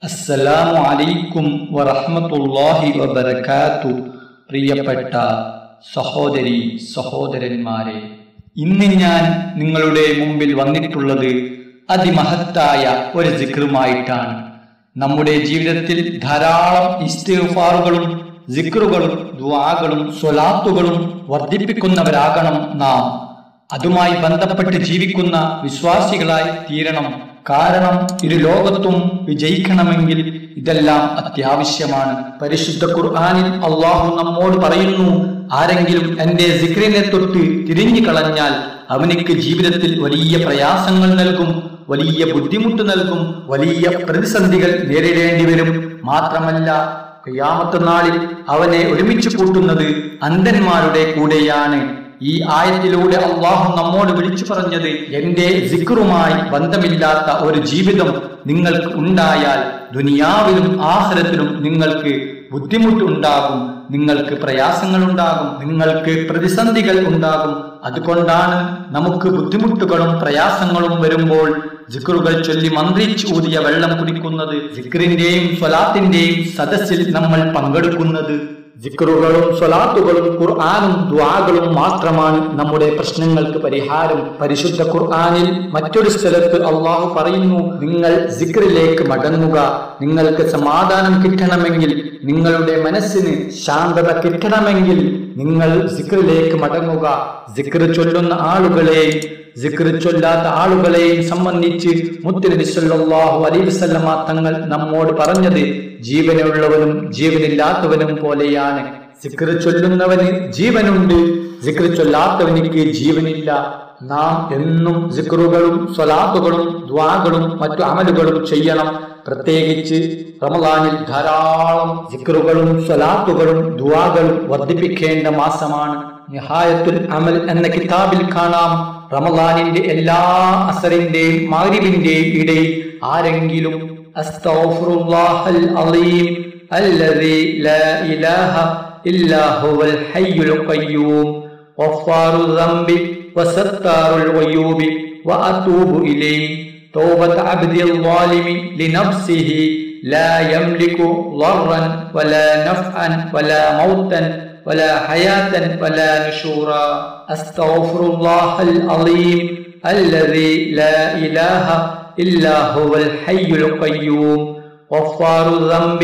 അസ്സലാമു അലൈക്കും വറഹ്മത്തുള്ളാഹി വബറകാത്തു പ്രിയപ്പെട്ട സഹോദരി സഹോദരന്മാരെ ഇന്ന് ഞാൻ നിങ്ങളുടെ മുമ്പിൽ വന്നിട്ടുള്ളത് അതിമഹത്തായ ഒരു സിക്റുമായിട്ടാണ് നമ്മുടെ ജീവിതത്തിൽ ധാരാളം ഇസ്തിഗ്ഫാറുകളും സിക്റുകളും ദുആകളും സ്വലാത്തുകളും വർദ്ധിപ്പിക്കുന്നവരാകണം നാം അതുമായി ബന്ധപ്പെട്ട് ജീവിക്കുന്ന വിശ്വാസികളായി തീരണം കാരണം ഇരു ലോകത്തും വിജയിക്കണമെങ്കിൽ ഇതെല്ലാം അത്യാവശ്യമാണ് പരിശുദ്ധ ഖുർആനിൽ അള്ളാഹു നമ്മോട് പറയുന്നു ആരെങ്കിലും എന്റെ സിക്രിനെ തൊട്ട് തിരിഞ്ഞു കളഞ്ഞാൽ അവനിക്ക് ജീവിതത്തിൽ വലിയ പ്രയാസങ്ങൾ നൽകും വലിയ ബുദ്ധിമുട്ട് നൽകും വലിയ പ്രതിസന്ധികൾ നേരിടേണ്ടി വരും മാത്രമല്ല ഖിയാമത്ത് നാളിൽ അവനെ ഒരുമിച്ച് കൂട്ടുന്നത് അന്ധന്മാരുടെ കൂടെയാണ് ഈ ആയത്തിലൂടെ അള്ളാഹു നമ്മോട് വിളിച്ചു പറഞ്ഞത് എന്റെ സിക്റുമായി ബന്ധമില്ലാത്ത ഒരു ജീവിതം നിങ്ങൾക്ക് ഉണ്ടായാൽ ദുനിയാവിലും ആഹ്റത്തിലും നിങ്ങൾക്ക് ബുദ്ധിമുട്ടുണ്ടാകും നിങ്ങൾക്ക് പ്രയാസങ്ങൾ ഉണ്ടാകും നിങ്ങൾക്ക് പ്രതിസന്ധികൾ ഉണ്ടാകും അതുകൊണ്ടാണ് നമുക്ക് ബുദ്ധിമുട്ടുകളും പ്രയാസങ്ങളും വരുമ്പോൾ ജിക്റുകൾ ചൊല്ലി മന്ത്രിച്ച് ഊതിയ വെള്ളം കുടിക്കുന്നത് ജിക്റിന്റെയും സ്വലാത്തിന്റെയും സദസ്സിൽ നമ്മൾ പങ്കെടുക്കുന്നത് ജിക്റുകളും സ്വലാത്തുകളും ഖുർആാനും ദ്വാകളും മാത്രമാണ് നമ്മുടെ പ്രശ്നങ്ങൾക്ക് പരിഹാരം പരിശുദ്ധ ഖുർആാനിൽ മറ്റൊരു സ്ഥലത്ത് അള്ളാഹു പറയുന്നു നിങ്ങൾ ജിക്റിലേക്ക് മടങ്ങുക നിങ്ങൾക്ക് സമാധാനം കിട്ടണമെങ്കിൽ നിങ്ങളുടെ മനസ്സിന് ശാന്തത കിട്ടണമെങ്കിൽ നിങ്ങൾ ജിക്റിലേക്ക് മടങ്ങുക ജിക്ർ ചൊല്ലുന്ന ആളുകളെയും ജിക്ർ ചൊല്ലാത്ത ആളുകളെയും സംബന്ധിച്ച് മുത്തുനബി സല്ലല്ലാഹു അലൈഹി വസല്ലമ തങ്ങൾ നമ്മോട് പറഞ്ഞത് ജീവനുള്ളവനും ജീവനില്ലാത്തവനും പോലെയാണ് സിക്ർ ചൊല്ലുന്നവന് ജീവനുണ്ട് സിക്ർ ചൊല്ലാത്തവനിക്ക് ജീവനില്ല നാം എന്നും സിക്റുകളും സ്വലാത്തുകളും ദ്വാകളും മറ്റു അമലുകളും ചെയ്യണം പ്രത്യേകിച്ച് റമദാനിൽ ധാരാളം സിക്റുകളും സ്വലാത്തുകളും ദ്വാകളും വർദ്ധിപ്പിക്കേണ്ട മാസമാണ് നിഹായത്തുൽ അമൽ എന്ന കിതാബിൽ കാണാം റമദാനിന്റെ എല്ലാ അസറിന്റെയും മാരിവിന്റെയും ഇടയിൽ ആരെങ്കിലും അസ്തഗ്ഫിറുല്ലാഹൽ അലീം الذي لا إله إلا هو الحي القيوم غفار الذنب وستار العيوب وأتوب إليه توبة عبد الظالم لنفسه لا يملك ضرا ولا نفعا ولا موتا ولا حياة ولا نشورا أستغفر الله العظيم الذي لا إله إلا هو الحي القيوم غفار الذنب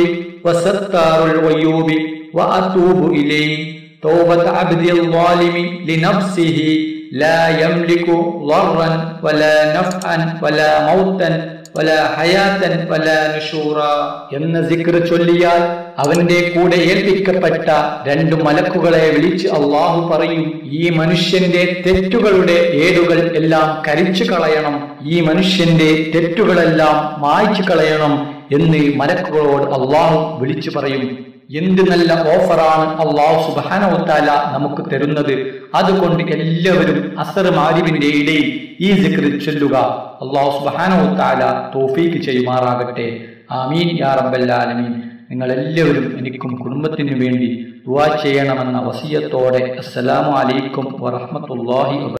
وستار العيوب وأتوب إليه توبة عبد الظالم لنفسه لا يملك ضرا ولا نفعا ولا موتا ولا حياة ولا نشورا എന്ന സിക്ർ ചൊല്ലിയാൽ അവന്റെ കൂടെ ഏൽപ്പിക്കപ്പെട്ട രണ്ട് മലക്കുകളെ വിളിച്ച് അള്ളാഹു പറയും ഈ മനുഷ്യന്റെ തെറ്റുകളുടെ ഏടുകൾ എല്ലാം കരിച്ചു കളയണം ഈ മനുഷ്യന്റെ തെറ്റുകളെല്ലാം മായ്ച്ചു കളയണം എന്ന് മലക്കുകളോട് അള്ളാഹു വിളിച്ചു പറയും എന്ത് നല്ല ഓഫറാണ് അള്ളാഹു സുബാനവത്താല നമുക്ക് തരുന്നത് അതുകൊണ്ട് എല്ലാവരും അസർ മാരിവിന്റെ ഇടയിൽ ഈ സിക്ർ ചൊല്ലുക അള്ളാഹു സുബാനവത്താല തോഫീക്ക് ചെയ്യുമാറാകട്ടെ ആമീൻ യാ റബ്ബല്ലാലമീൻ നിങ്ങൾ എല്ലാവരും എനിക്കും കുടുംബത്തിനു വേണ്ടി ദുവാ ചെയ്യണമെന്ന വസിയത്തോടെ അസ്സലാമു അലൈക്കും വറഹ്മത്തുള്ളാഹി